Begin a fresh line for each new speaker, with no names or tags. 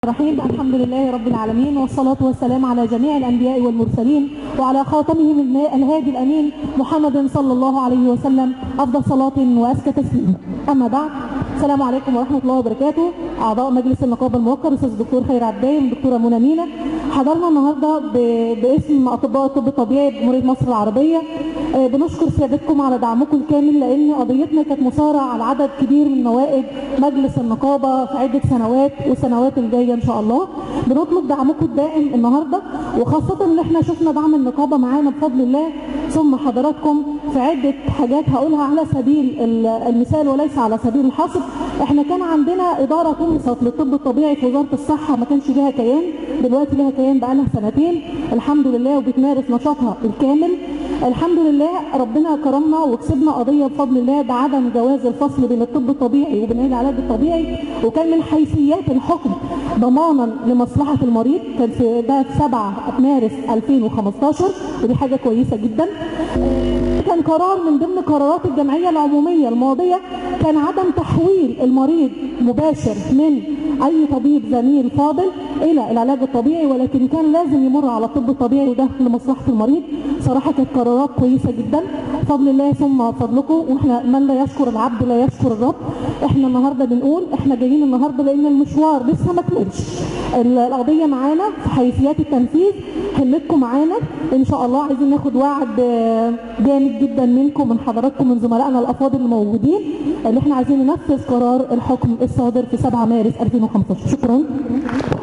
الرحيم الحمد لله رب العالمين والصلاة والسلام على جميع الأنبياء والمرسلين وعلى خاتمهم الهادي الأمين محمد صلى الله عليه وسلم أفضل صلاة وأزكى تسليم أما بعد السلام عليكم ورحمة الله وبركاته أعضاء مجلس النقابة الموقر الأستاذ الدكتور خير عباية والدكتورة منى مينا حضرنا النهارده ب- باسم أطباء الطب الطبيعي بجمهورية مصر العربية آه، بنشكر سيادتكم على دعمكم الكامل لأن قضيتنا كانت مثارة على عدد كبير من نوائب مجلس النقابة في عدة سنوات والسنوات الجاية إن شاء الله بنطلب دعمكم الدائم النهارده وخاصة إن إحنا شفنا دعم النقابة معانا بفضل الله ثم حضراتكم في عدة حاجات هقولها على سبيل ال- المثال وليس على سبيل الحصر احنا كان عندنا إدارة طمست للطب الطبيعي في وزارة الصحة ما كانش ليها كيان دلوقتي ليها كيان بقالها سنتين الحمد لله وبتمارس نشاطها الكامل الحمد لله ربنا كرمنا وكسبنا قضية بفضل الله بعدم جواز الفصل بين الطب الطبيعي وبين العلاج الطبيعي وكان من حيثيات الحكم ضمانا لمصلحة المريض كان في ده في 7 مارس 2015 ودي حاجة كويسة جدا كان قرار من ضمن قرارات الجمعية العمومية الماضية كان عدم تحويل المريض مباشر من أي طبيب زميل فاضل إلى العلاج الطبيعي ولكن كان لازم يمر على الطب الطبيعي وده لمصلحة المريض صراحة كانت قرارات كويسة جدا فضل الله ثم فضلكم واحنا من لا يشكر العبد لا يشكر الرب احنا النهارده بنقول احنا جايين النهارده لان المشوار لسه ما كملش ال- القضيه معانا في حيثيات التنفيذ همتكم معانا ان شاء الله عايزين ناخد وعد آه، جامد جدا منكم من حضراتكم من زملائنا الافاضل الموجودين اللي احنا عايزين ننفذ قرار الحكم الصادر في 7 مارس 2015 شكرا